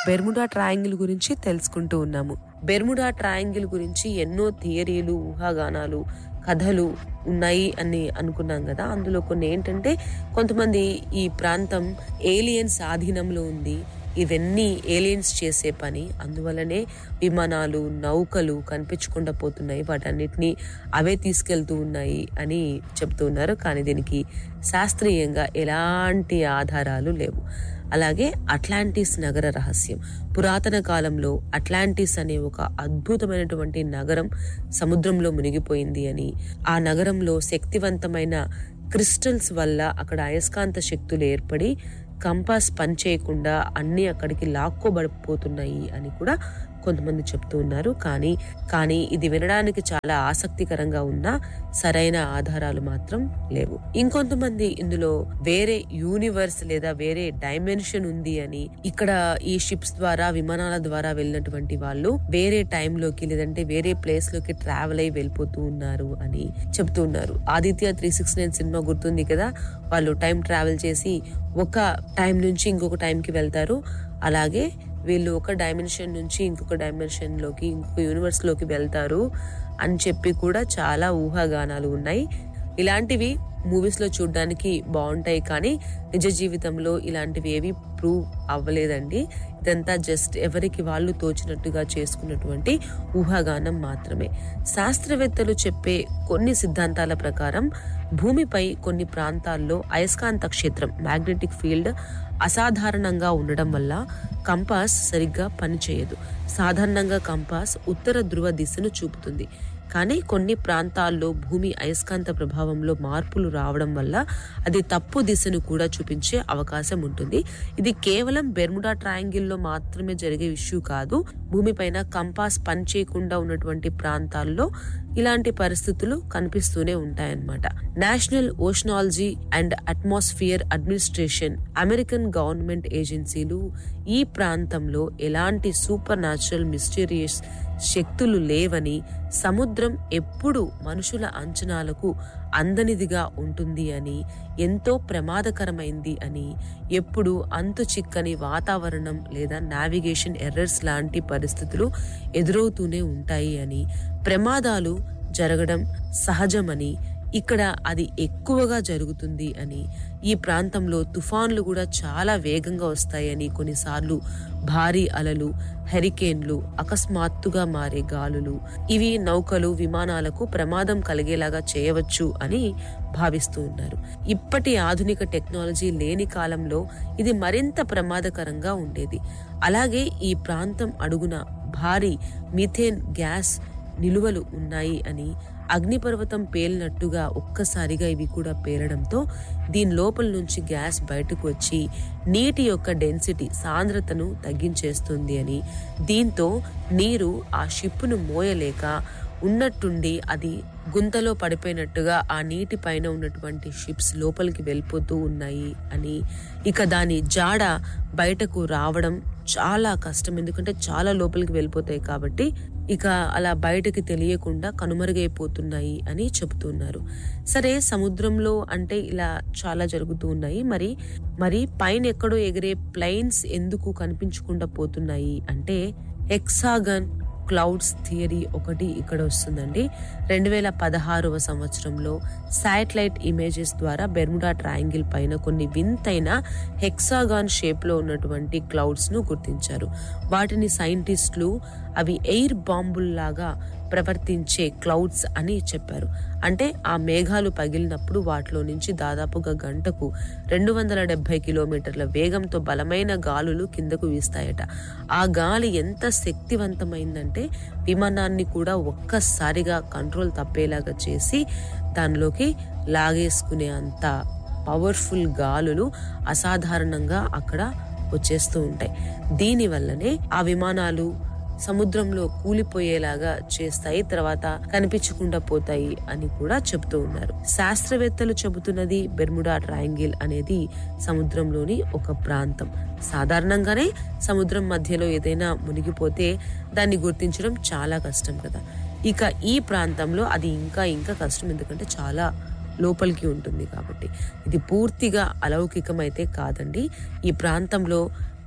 Bermuda triangle గురించి తెలుసుకుంటూ ఉన్నాము బెర్ముడా ట్రయాంగిల్ గురించి ఎన్నో థియరీలు ఊహాగానాలు కథలు ఉన్నాయి అని అనుకున్నాం కదా అందులో కొన్ని ఏంటంటే కొంతమంది ఈ ప్రాంతం ఏలియన్స్ ఆధీనంలో ఉంది ఇవన్నీ ఏలియన్స్ చేసే పని అందువల్లనే విమానాలు నౌకలు కనిపించకుండా పోతున్నాయి వాటన్నిటిని అవే తీసుకెళ్తూ ఉన్నాయి అని చెప్తూ ఉన్నారు కానీ దీనికి శాస్త్రీయంగా ఎలాంటి ఆధారాలు లేవు అలాగే అట్లాంటిస్ నగర రహస్యం పురాతన కాలంలో అట్లాంటిస్ అనే ఒక అద్భుతమైనటువంటి నగరం సముద్రంలో మునిగిపోయింది అని ఆ నగరంలో శక్తివంతమైన క్రిస్టల్స్ వల్ల అక్కడ అయస్కాంత శక్తులు ఏర్పడి కంపాస్ పనిచేయకుండా అన్ని అక్కడికి లాక్కోబడిపోతున్నాయి అని కూడా కొంతమంది చెప్తూ ఉన్నారు కానీ కానీ ఇది వినడానికి చాలా ఆసక్తికరంగా ఉన్న సరైన ఆధారాలు మాత్రం లేవు ఇంకొంతమంది ఇందులో వేరే యూనివర్స్ లేదా వేరే డైమెన్షన్ ఉంది అని ఇక్కడ ఈ షిప్స్ ద్వారా విమానాల ద్వారా వెళ్ళినటువంటి వాళ్ళు వేరే టైంలోకి లేదంటే వేరే ప్లేస్ లోకి ట్రావెల్ అయి వెళ్ళిపోతూ ఉన్నారు అని చెప్తూ ఉన్నారు Aditya three six nine cinema గుర్తుంది కదా వాళ్ళు టైం ట్రావెల్ చేసి ఒక టైం నుంచి ఇంకొక టైంకి వెళ్తారు అలాగే వీళ్ళు ఒక డైమెన్షన్ నుంచి ఇంకొక డైమెన్షన్ లోకి ఇంకొక యూనివర్స్ లోకి వెళ్తారు అని చెప్పి కూడా చాలా ఊహాగానాలు ఉన్నాయి ఇలాంటివి మూవీస్ లో చూడడానికి బాగుంటాయి కానీ నిజ జీవితంలో ఇలాంటివి ఏవి ప్రూవ్ అవ్వలేదండి ఇదంతా జస్ట్ ఎవరికి వాళ్ళు తోచినట్టుగా చేసుకున్నటువంటి ఊహాగానం మాత్రమే శాస్త్రవేత్తలు చెప్పే కొన్ని సిద్ధాంతాల ప్రకారం భూమిపై కొన్ని ప్రాంతాల్లో అయస్కాంత క్షేత్రం మ్యాగ్నెటిక్ ఫీల్డ్ అసాధారణంగా ఉండడం వల్ల కంపాస్ సరిగ్గా పనిచేయదు సాధారణంగా కంపాస్ ఉత్తర ధ్రువ దిశను చూపుతుంది కానీ కొన్ని ప్రాంతాల్లో భూమి అయస్కాంత ప్రభావంలో మార్పులు రావడం వల్ల అది తప్పు దిశను కూడా చూపించే అవకాశం ఉంటుంది ఇది కేవలం బెర్ముడా ట్రయాంగిల్లో మాత్రమే జరిగే ఇష్యూ కాదు భూమిపైన కంపాస్ పనిచేయకుండా ఉన్నటువంటి ప్రాంతాల్లో ఇలాంటి పరిస్థితులు కనిపిస్తూనే ఉంటాయన్నమాట national oceanology and atmosphere administration American government ఏజెన్సీలు ఈ ప్రాంతంలో ఎలాంటి సూపర్ న్యాచురల్ మిస్టీరియస్ శక్తులు లేవని సముద్రం ఎప్పుడు మనుషుల అంచనాలకు అందనిదిగా ఉంటుంది అని ఎంతో ప్రమాదకరమైంది అని ఎప్పుడు అంతు చిక్కని వాతావరణం లేదా నావిగేషన్ ఎర్రర్స్ లాంటి పరిస్థితులు ఎదురవుతూనే ఉంటాయి అని ప్రమాదాలు జరగడం సహజమని ఇక్కడ అది ఎక్కువగా జరుగుతుంది అని ఈ ప్రాంతంలో తుఫాన్లు కూడా చాలా వేగంగా వస్తాయని కొన్నిసార్లు భారీ అలలు హెరికేన్లు అకస్మాత్తుగా మారే గాలులు ఇవి నౌకలు విమానాలకు ప్రమాదం కలిగేలాగా చేయవచ్చు అని భావిస్తూ ఉన్నారు ఇప్పటి ఆధునిక టెక్నాలజీ లేని కాలంలో ఇది మరింత ప్రమాదకరంగా ఉండేది అలాగే ఈ ప్రాంతం అడుగున భారీ మిథేన్ గ్యాస్ నిలువలు ఉన్నాయి అని అగ్నిపర్వతం పేలినట్టుగా ఒక్కసారిగా ఇవి కూడా పేలడంతో దీని లోపల నుంచి గ్యాస్ బయటకు వచ్చి నీటి యొక్క డెన్సిటీ సాంద్రతను తగ్గించేస్తుంది అని దీంతో నీరు ఆ షిప్పును మోయలేక ఉన్నట్టుండి అది గుంతలో పడిపోయినట్టుగా ఆ నీటి పైన ఉన్నటువంటి షిప్స్ లోపలికి వెళ్ళిపోతూ ఉన్నాయి అని ఇక దాని జాడ బయటకు రావడం చాలా కష్టం ఎందుకంటే చాలా లోపలికి వెళ్ళిపోతాయి కాబట్టి ఇక అలా బయటకి తెలియకుండా కనుమరుగైపోతున్నాయి అని చెబుతున్నారు సరే సముద్రంలో అంటే ఇలా చాలా జరుగుతూ ఉన్నాయి మరి మరి పైన ఎక్కడో ఎగిరే ప్లైన్స్ ఎందుకు కనిపించకుండా పోతున్నాయి అంటే హెక్సాగన్ క్లౌడ్స్ థియరీ ఒకటి ఇక్కడ వస్తుందండి రెండు వేల పదహారవ సంవత్సరంలో శాటిలైట్ ఇమేజెస్ ద్వారా బెర్ముడా ట్రయాంగిల్ పైన కొన్ని వింతైన హెక్సాగాన్ షేప్ లో ఉన్నటువంటి క్లౌడ్స్ ను గుర్తించారు వాటిని సైంటిస్టులు అవి ఎయిర్ బాంబుల్లాగా ప్రవర్తించే క్లౌడ్స్ అని చెప్పారు అంటే ఆ మేఘాలు పగిలినప్పుడు వాటిలో నుంచి దాదాపుగా గంటకు రెండు వందల డెబ్బై కిలోమీటర్ల వేగంతో బలమైన గాలులు కిందకు వీస్తాయట ఆ గాలి ఎంత శక్తివంతమైందంటే విమానాన్ని కూడా ఒక్కసారిగా కంట్రోల్ తప్పేలాగా చేసి దానిలోకి లాగేసుకునే అంత పవర్ఫుల్ గాలులు అసాధారణంగా అక్కడ వచ్చేస్తూ ఉంటాయి దీని వల్లనే ఆ విమానాలు సముద్రంలో కూలిపోయేలాగా చేస్తాయి తర్వాత కనిపించకుండా పోతాయి అని కూడా చెబుతూ ఉన్నారు శాస్త్రవేత్తలు చెబుతున్నది బెర్ముడా ట్రయాంగిల్ అనేది సముద్రంలోని ఒక ప్రాంతం సాధారణంగానే సముద్రం మధ్యలో ఏదైనా మునిగిపోతే దాన్ని గుర్తించడం చాలా కష్టం కదా ఇక ఈ ప్రాంతంలో అది ఇంకా ఇంకా కష్టం ఎందుకంటే చాలా లోపలికి ఉంటుంది కాబట్టి ఇది పూర్తిగా అలౌకికమైతే కాదండి ఈ ప్రాంతంలో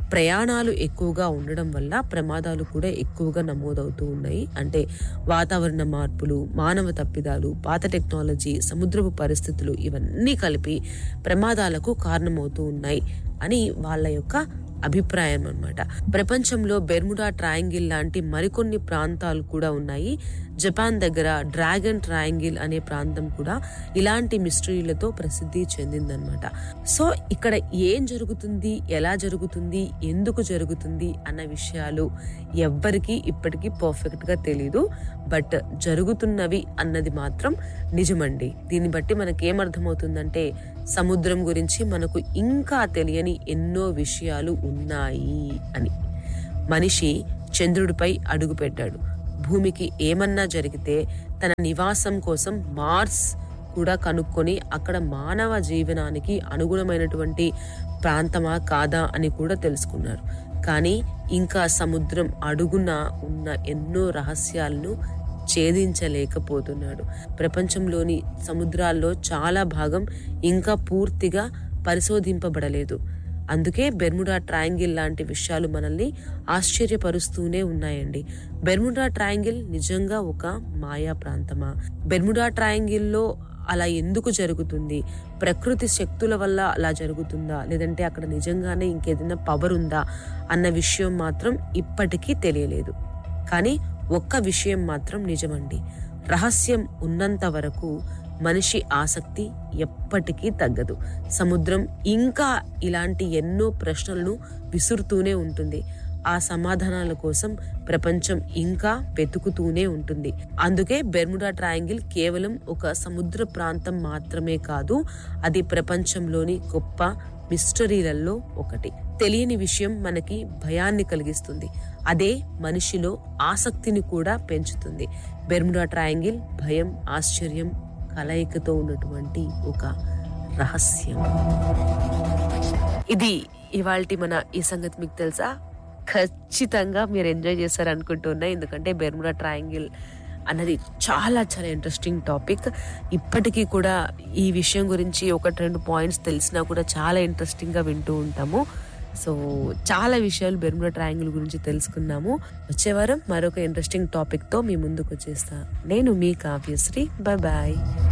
ప్రయాణాలు ఎక్కువగా ఉండడం వల్ల ప్రమాదాలు కూడా ఎక్కువగా నమోదవుతూ ఉన్నాయి అంటే వాతావరణ మార్పులు మానవ తప్పిదాలు పాత టెక్నాలజీ సముద్రపు పరిస్థితులు ఇవన్నీ కలిపి ప్రమాదాలకు కారణమవుతూ ఉన్నాయి అని వాళ్ళ యొక్క అభిప్రాయం అన్నమాట ప్రపంచంలో బెర్ముడా ట్రయాంగిల్ లాంటి మరికొన్ని ప్రాంతాలు కూడా ఉన్నాయి జపాన్ దగ్గర డ్రాగన్ ట్రయాంగిల్ అనే ప్రాంతం కూడా ఇలాంటి మిస్టరీలతో ప్రసిద్ధి చెందిందనమాట సో ఇక్కడ ఏం జరుగుతుంది ఎలా జరుగుతుంది ఎందుకు జరుగుతుంది అన్న విషయాలు ఎవ్వరికీ ఇప్పటికీ పర్ఫెక్ట్ గా తెలీదు బట్ జరుగుతున్నవి అన్నది మాత్రం నిజమండి దీన్ని బట్టి మనకి ఏమర్థమవుతుందంటే సముద్రం గురించి మనకు ఇంకా తెలియని ఎన్నో విషయాలు ఉన్నాయి అని మనిషి చంద్రుడిపై అడుగుపెట్టాడు భూమికి ఏమన్నా జరిగితే తన నివాసం కోసం మార్స్ కూడా కనుక్కొని అక్కడ మానవ జీవనానికి అనుగుణమైనటువంటి ప్రాంతమా కాదా అని కూడా తెలుసుకున్నారు కానీ ఇంకా సముద్రం అడుగున ఉన్న ఎన్నో రహస్యాలను ఛేదించలేకపోతున్నాడు ప్రపంచంలోని సముద్రాల్లో చాలా భాగం ఇంకా పూర్తిగా పరిశోధింపబడలేదు అందుకే బెర్ముడా ట్రయాంగిల్ లాంటి విషయాలు మనల్ని ఆశ్చర్యపరుస్తూనే ఉన్నాయండి బెర్ముడా ట్రయాంగిల్ నిజంగా ఒక మాయా ప్రాంతమా బెర్ముడా ట్రయాంగిల్లో అలా ఎందుకు జరుగుతుంది ప్రకృతి శక్తుల వల్ల అలా జరుగుతుందా లేదంటే అక్కడ నిజంగానే ఇంకేదైనా పవర్ ఉందా అన్న విషయం మాత్రం ఇప్పటికీ తెలియలేదు కానీ ఒక్క విషయం మాత్రం నిజమండి రహస్యం ఉన్నంత వరకు మనిషి ఆసక్తి ఎప్పటికీ తగ్గదు సముద్రం ఇంకా ఇలాంటి ఎన్నో ప్రశ్నలను విసురుతూనే ఉంటుంది ఆ సమాధానాల కోసం ప్రపంచం ఇంకా వెతుకుతూనే ఉంటుంది అందుకే బెర్ముడా ట్రయాంగిల్ కేవలం ఒక సముద్ర ప్రాంతం మాత్రమే కాదు అది ప్రపంచంలోని గొప్ప మిస్టరీలలో ఒకటి తెలియని విషయం మనకి భయాన్ని కలిగిస్తుంది అదే మనిషిలో ఆసక్తిని కూడా పెంచుతుంది బెర్ముడా ట్రయాంగిల్ భయం ఆశ్చర్యం కలయికతో ఉన్నటువంటి ఒక రహస్యం ఇది ఇవాల్టి మన ఈ సంగతి మీకు తెలుసా ఖచ్చితంగా మీరు ఎంజాయ్ చేస్తారు అనుకుంటున్నా ఎందుకంటే బెర్ముడా ట్రయాంగిల్ అన్నది చాలా చాలా ఇంట్రెస్టింగ్ టాపిక్ ఇప్పటికీ కూడా ఈ విషయం గురించి ఒకటి రెండు పాయింట్స్ తెలిసినా కూడా చాలా ఇంట్రెస్టింగ్గా వింటూ ఉంటాము సో చాలా విషయాలు బెర్ముడా ట్రయాంగిల్ గురించి తెలుసుకున్నాము వచ్చే వారం మరొక ఇంట్రెస్టింగ్ టాపిక్తో మీ ముందుకు వచ్చేస్తా నేను మీ కావ్యశ్రీ బాయ్ బాయ్